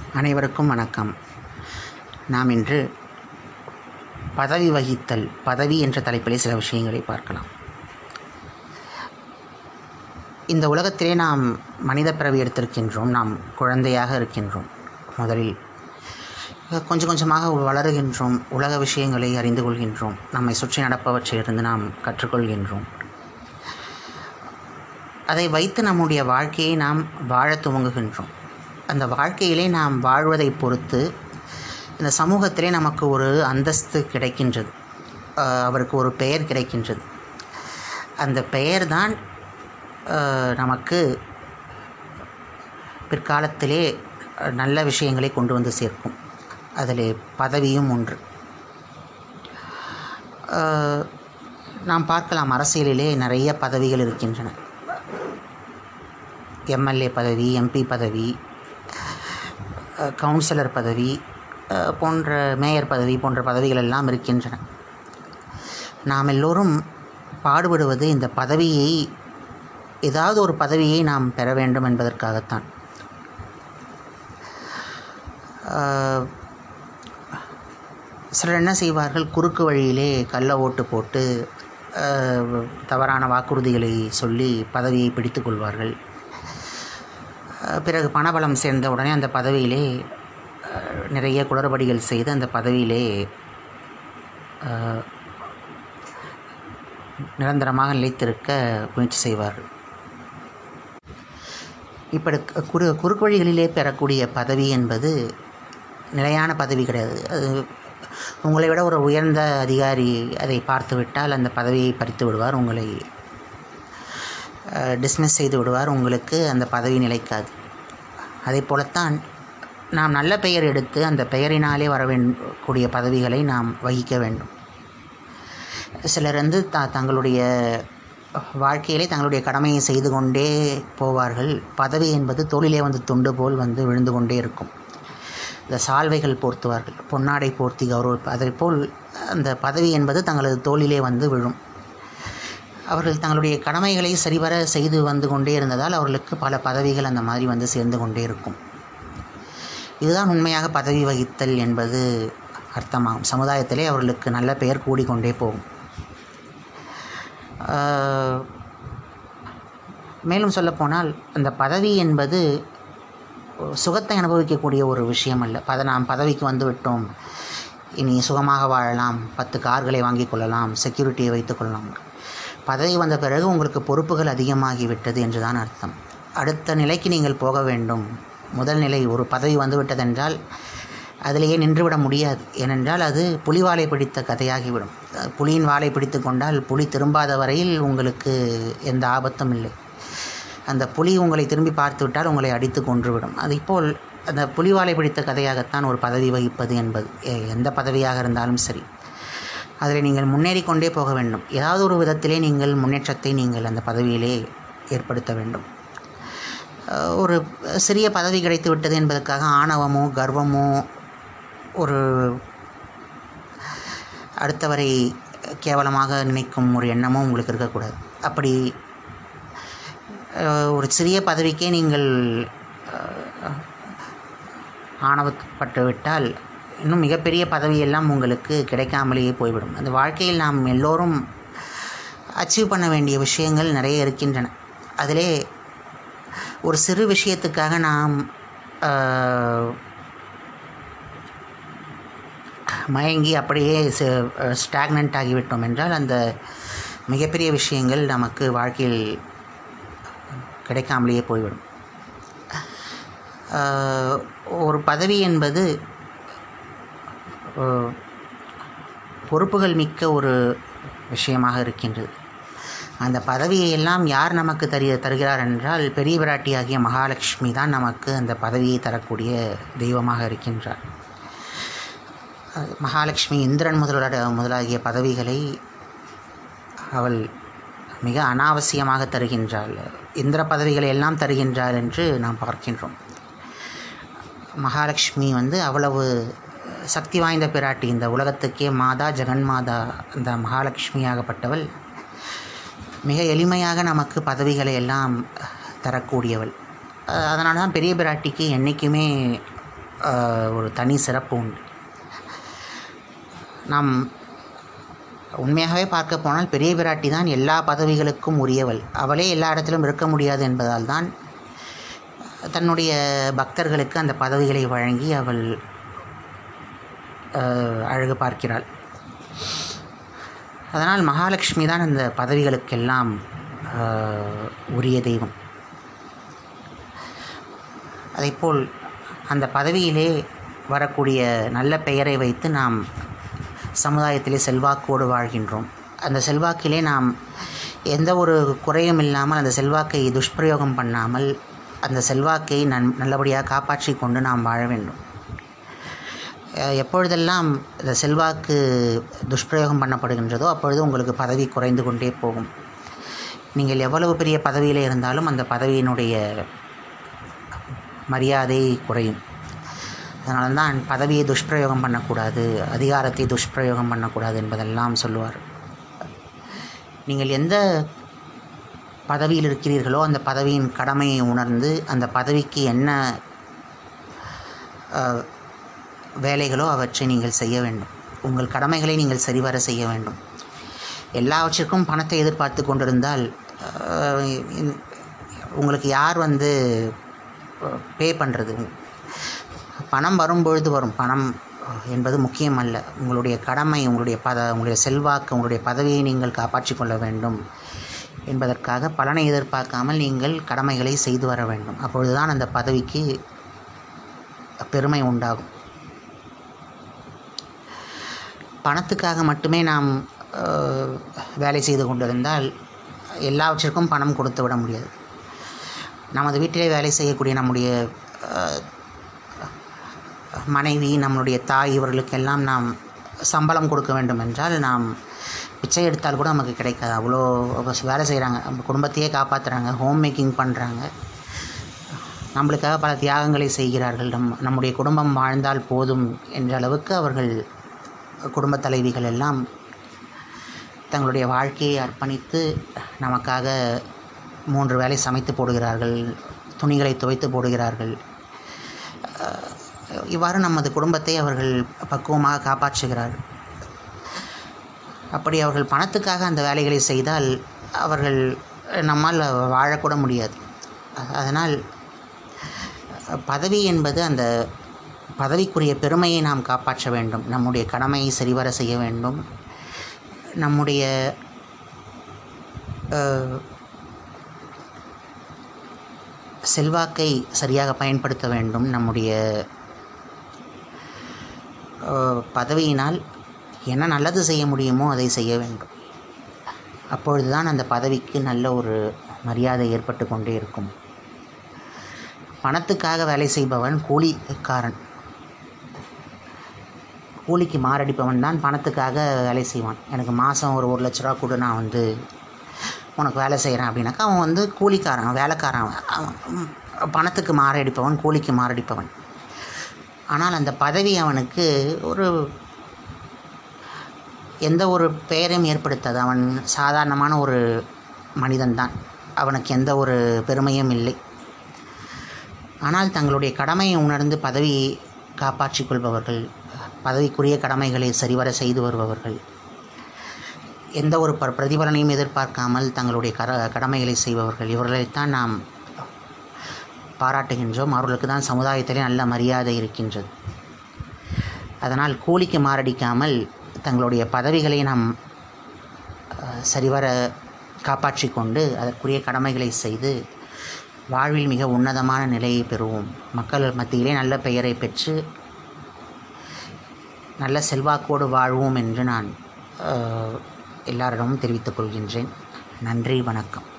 அனைவருக்கும் வணக்கம் நாம் இன்று பதவி வகித்தல் பதவி என்ற தலைப்பிலே சில விஷயங்களை பார்க்கலாம் இந்த உலகத்திலே நாம் மனித பிறவி எடுத்திருக்கின்றோம் நாம் குழந்தையாக இருக்கின்றோம் முதலில் கொஞ்சம் கொஞ்சமாக வளருகின்றோம் உலக விஷயங்களை அறிந்து கொள்கின்றோம் நம்மை சுற்றி நடப்பவற்றிலிருந்து நாம் கற்றுக்கொள்கின்றோம் அதை வைத்து நம்முடைய வாழ்க்கையை நாம் வாழத் துவங்குகின்றோம் அந்த வாழ்க்கையிலே நாம் வாழ்வதை பொறுத்து இந்த சமூகத்திலே நமக்கு ஒரு அந்தஸ்து கிடைக்கின்றது அஹ் அவருக்கு ஒரு பெயர் கிடைக்கின்றது அந்த பெயர் தான் அஹ், நமக்கு பிற்காலத்திலே அஹ், நல்ல விஷயங்களை கொண்டு வந்து சேர்க்கும் அதில் பதவியும் ஒன்று அஹ், நாம் பார்க்கலாம் அரசியலிலே நிறைய பதவிகள் இருக்கின்றன எம்எல்ஏ பதவி எம்பி பதவி அஹ், கவுன்சிலர் பதவி அஹ், போன்ற மேயர் பதவி போன்ற பதவிகள் எல்லாம் இருக்கின்றன நாம் எல்லோரும் பாடுபடுவது இந்த பதவியை ஏதாவது ஒரு பதவியை நாம் பெற வேண்டும் என்பதற்காகத்தான் அஹ், சிலர் என்ன செய்வார்கள் குறுக்கு வழியிலே கள்ள ஓட்டு போட்டு அஹ், தவறான வாக்குறுதிகளை சொல்லி பதவியை பிடித்து கொள்வார்கள் அஹ், பிறகு பணபலம் சேர்ந்த உடனே அந்த பதவியிலே அஹ், நிறைய குளறுபடிகள் செய்து அந்த பதவியிலே அஹ், நிரந்தரமாக நிலைத்திருக்க முயற்சி செய்வார்கள் இப்படி குறு குறுக்கு வழிகளிலே பெறக்கூடிய பதவி என்பது நிலையான பதவி கிடையாது அது உங்களை விட ஒரு உயர்ந்த அதிகாரி அதை பார்த்து விட்டால் அந்த பதவியை பறித்து விடுவார் உங்களை டிஸ்மிஸ் செய்து விடுவார் உங்களுக்கு அந்த பதவி நிலைக்காது அதே போலத்தான் நாம் நல்ல பெயர் எடுத்து அந்த பெயரினாலே வர கூடிய பதவிகளை நாம் வகிக்க வேண்டும் சிலர் வந்து த தங்களுடைய வாழ்க்கையிலே தங்களுடைய கடமையை செய்து கொண்டே போவார்கள் பதவி என்பது தொழிலே வந்து துண்டு போல் வந்து விழுந்து கொண்டே இருக்கும் இந்த சால்வைகள் போர்த்துவார்கள் பொன்னாடை போர்த்தி கௌரவ அதை போல் அந்த பதவி என்பது தங்களது தோளிலே வந்து விழும் அவர்கள் தங்களுடைய கடமைகளை சரிவர செய்து வந்து கொண்டே இருந்ததால் அவர்களுக்கு பல பதவிகள் அந்த மாதிரி வந்து சேர்ந்து கொண்டே இருக்கும் இதுதான் உண்மையாக பதவி வகித்தல் என்பது அர்த்தமாகும் சமுதாயத்திலே அவர்களுக்கு நல்ல பெயர் கூடிக்கொண்டே போகும் ஆஹ், மேலும் சொல்லப்போனால் அந்த பதவி என்பது சுகத்தை அனுபவிக்கக்கூடிய ஒரு விஷயம் அல்ல பத நாம் பதவிக்கு வந்து விட்டோம் இனி சுகமாக வாழலாம் பத்து கார்களை வாங்கி கொள்ளலாம் செக்யூரிட்டியை வைத்துக் கொள்ளலாம் பதவி வந்த பிறகு உங்களுக்கு பொறுப்புகள் அதிகமாகிவிட்டது என்றுதான் அர்த்தம் அடுத்த நிலைக்கு நீங்கள் போக வேண்டும் முதல் நிலை ஒரு பதவி வந்து விட்டதென்றால் அதிலேயே நின்றுவிட முடியாது ஏனென்றால் அது புலிவாலை பிடித்த கதையாகிவிடும் அஹ் புலியின் வாலை பிடித்து கொண்டால் புலி திரும்பாத வரையில் உங்களுக்கு எந்த ஆபத்தும் இல்லை அந்த புலி உங்களை திரும்பி பார்த்து விட்டால் உங்களை அடித்து கொன்றுவிடும் அதைப்போல் அந்த புலிவாலை பிடித்த கதையாகத்தான் ஒரு பதவி வகிப்பது என்பது எ- எந்த பதவியாக இருந்தாலும் சரி அதில் நீங்கள் முன்னேறி கொண்டே போக வேண்டும் ஏதாவது ஒரு விதத்திலே நீங்கள் முன்னேற்றத்தை நீங்கள் அந்த பதவியிலே ஏற்படுத்த வேண்டும் அஹ் ஒரு சிறிய பதவி கிடைத்து விட்டது என்பதற்காக ஆணவமோ கர்வமோ ஒரு அடுத்தவரை கேவலமாக நினைக்கும் ஒரு எண்ணமும் உங்களுக்கு இருக்கக்கூடாது அப்படி அஹ், ஒரு சிறிய பதவிக்கே நீங்கள் அஹ், ஆணவப்பட்டு விட்டால் இன்னும் மிகப்பெரிய பதவியெல்லாம் உங்களுக்கு கிடைக்காமலேயே போய்விடும் அந்த வாழ்க்கையில் நாம் எல்லோரும் அச்சீவ் பண்ண வேண்டிய விஷயங்கள் நிறைய இருக்கின்றன அதிலே ஒரு சிறு விஷயத்துக்காக நாம் ஆஹ், மயங்கி அப்படியே ஸ்டாக்னண்ட் ஆகிவிட்டோம் என்றால் அந்த மிகப்பெரிய விஷயங்கள் நமக்கு வாழ்க்கையில் கிடைக்காமலேயே போய்விடும் ஆஹ், ஒரு பதவி என்பது ஆஹ், பொறுப்புகள் மிக்க ஒரு விஷயமாக இருக்கின்றது அந்த பதவியை எல்லாம் யார் நமக்கு தரிய தருகிறார் என்றால் பெரிய பிராட்டியாகிய மகாலட்சுமி தான் நமக்கு அந்த பதவியை தரக்கூடிய தெய்வமாக இருக்கின்றார் அஹ் மகாலட்சுமி இந்திரன் முதலோட முதலாகிய பதவிகளை அவள் மிக அனாவசியமாக தருகின்றாள் இந்திர பதவிகளை எல்லாம் தருகின்றாள் என்று நாம் பார்க்கின்றோம் மகாலட்சுமி வந்து அவ்வளவு சக்தி வாய்ந்த பிராட்டி இந்த உலகத்துக்கே மாதா ஜெகன்மாதா இந்த மகாலட்சுமியாகப்பட்டவள் மிக எளிமையாக நமக்கு பதவிகளை எல்லாம் தரக்கூடியவள் அதனால தான் பெரிய பிராட்டிக்கு என்றைக்குமே ஆஹ், ஒரு தனி சிறப்பு உண்டு நாம் உண்மையாகவே பார்க்க போனால் பெரிய பிராட்டி தான் எல்லா பதவிகளுக்கும் உரியவள் அவளே எல்லா இடத்திலும் இருக்க முடியாது என்பதால் தான் தன்னுடைய பக்தர்களுக்கு அந்த பதவிகளை வழங்கி அவள் ஆஹ், அழகு பார்க்கிறாள் அதனால் மகாலட்சுமி தான் அந்த பதவிகளுக்கெல்லாம் ஆஹ், உரிய தெய்வம் அதைப்போல் அந்த பதவியிலே வரக்கூடிய நல்ல பெயரை வைத்து நாம் சமுதாயத்திலே செல்வாக்கோடு வாழ்கின்றோம் அந்த செல்வாக்கிலே நாம் எந்த ஒரு குறையும் இல்லாமல் அந்த செல்வாக்கை துஷ்பிரயோகம் பண்ணாமல் அந்த செல்வாக்கை நன் நல்லபடியாக காப்பாற்றி கொண்டு நாம் வாழ வேண்டும் அஹ் எப்பொழுதெல்லாம் இந்த செல்வாக்கு துஷ்பிரயோகம் பண்ணப்படுகின்றதோ அப்பொழுது உங்களுக்கு பதவி குறைந்து கொண்டே போகும் நீங்கள் எவ்வளவு பெரிய பதவியில் இருந்தாலும் அந்த பதவியினுடைய மரியாதை குறையும் அதனால தான் பதவியை துஷ்பிரயோகம் பண்ணக்கூடாது அதிகாரத்தை துஷ்பிரயோகம் பண்ணக்கூடாது என்பதெல்லாம் சொல்லுவார் நீங்கள் எந்த பதவியில் இருக்கிறீர்களோ அந்த பதவியின் கடமையை உணர்ந்து அந்த பதவிக்கு என்ன அஹ், வேலைகளோ அவற்றை நீங்கள் செய்ய வேண்டும் உங்கள் கடமைகளை நீங்கள் சரிவர செய்ய வேண்டும் எல்லாவற்றிற்கும் பணத்தை எதிர்பார்த்து கொண்டிருந்தால் அஹ், இந்- உங்களுக்கு யார் வந்து பே பண்ணுறது பணம் வரும்பொழுது வரும் பணம் என்பது முக்கியம் அல்ல உங்களுடைய கடமை உங்களுடைய பத உங்களுடைய செல்வாக்கு உங்களுடைய பதவியை நீங்கள் காப்பாற்றிக் கொள்ள வேண்டும் என்பதற்காக பலனை எதிர்பார்க்காமல் நீங்கள் கடமைகளை செய்து வர வேண்டும் அப்பொழுதுதான் அந்த பதவிக்கு பெருமை உண்டாகும் பணத்துக்காக மட்டுமே நாம் அஹ், வேலை செய்து கொண்டிருந்தால் எல்லாவற்றிற்கும் பணம் கொடுத்து விட முடியாது நமது வீட்டிலே வேலை செய்யக்கூடிய நம்முடைய அஹ், மனைவி நம்மளுடைய தாய் இவர்களுக்கெல்லாம் நாம் சம்பளம் கொடுக்க வேண்டும் என்றால் நாம் பிச்சை எடுத்தால் கூட நமக்கு கிடைக்காது அவ்வளோ வேலை செய்கிறாங்க நம்ம குடும்பத்தையே காப்பாற்றுறாங்க ஹோம் மேக்கிங் பண்ணுறாங்க நம்மளுக்காக பல தியாகங்களை செய்கிறார்கள் நம் நம்முடைய குடும்பம் வாழ்ந்தால் போதும் என்ற அளவுக்கு அவர்கள் குடும்பத் தலைவிகள் எல்லாம் தங்களுடைய வாழ்க்கையை அர்ப்பணித்து நமக்காக மூன்று வேளை சமைத்து போடுகிறார்கள் துணிகளை துவைத்து போடுகிறார்கள் அஹ் இவ்வாறு நமது குடும்பத்தை அவர்கள் பக்குவமாக காப்பாற்றுகிறார்கள் அப்படி அவர்கள் பணத்துக்காக அந்த வேலைகளை செய்தால் அவர்கள் நம்மால் வாழக்கூட முடியாது அ- அதனால் பதவி என்பது அந்த பதவிக்குரிய பெருமையை நாம் காப்பாற்ற வேண்டும் நம்முடைய கடமையை சரிவர செய்ய வேண்டும் நம்முடைய அஹ், செல்வாக்கை சரியாக பயன்படுத்த வேண்டும் நம்முடைய அஹ், பதவியினால் என்ன நல்லது செய்ய முடியுமோ அதை செய்ய வேண்டும் அப்பொழுதுதான் அந்த பதவிக்கு நல்ல ஒரு மரியாதை ஏற்பட்டு கொண்டே இருக்கும் பணத்துக்காக வேலை செய்பவன் கூலிக்காரன் கூலிக்கு மாரடிப்பவன் தான் பணத்துக்காக வேலை செய்வான் எனக்கு மாதம் ஒரு ஒரு லட்ச ரூபா கொடு நான் வந்து உனக்கு வேலை செய்கிறேன் அப்படின்னாக்கா அவன் வந்து கூலிக்காரன் வேலைக்காரன் அவன். அவன் ம், பணத்துக்கு மாரடிப்பவன் கூலிக்கு மாரடிப்பவன் ஆனால் அந்த பதவி அவனுக்கு ஒரு எந்த ஒரு பெயரையும் ஏற்படுத்தாது அவன் சாதாரணமான ஒரு மனிதன்தான் அவனுக்கு எந்த ஒரு பெருமையும் இல்லை ஆனால் தங்களுடைய கடமையை உணர்ந்து பதவியை காப்பாற்றிக் கொள்பவர்கள் பதவிக்குரிய கடமைகளை சரிவர செய்து வருபவர்கள் எந்த ஒரு ப- பிரதிபலனையும் எதிர்பார்க்காமல் தங்களுடைய கர கடமைகளை செய்பவர்கள் இவர்களைத்தான் நாம் பாராட்டுகின்றோம் அவர்களுக்கு தான் சமுதாயத்திலே நல்ல மரியாதை இருக்கின்றது அதனால் கூலிக்கு மாரடிக்காமல் தங்களுடைய பதவிகளை நாம் அஹ், சரிவர காப்பாற்றிக் கொண்டு அதற்குரிய கடமைகளை செய்து வாழ்வில் மிக உன்னதமான நிலையை பெறுவோம் மக்கள் மத்தியிலே நல்ல பெயரை பெற்று நல்ல செல்வாக்கோடு வாழ்வோம் என்று நான் அஹ், எல்லாரிடமும் தெரிவித்துக் கொள்கின்றேன் நன்றி வணக்கம்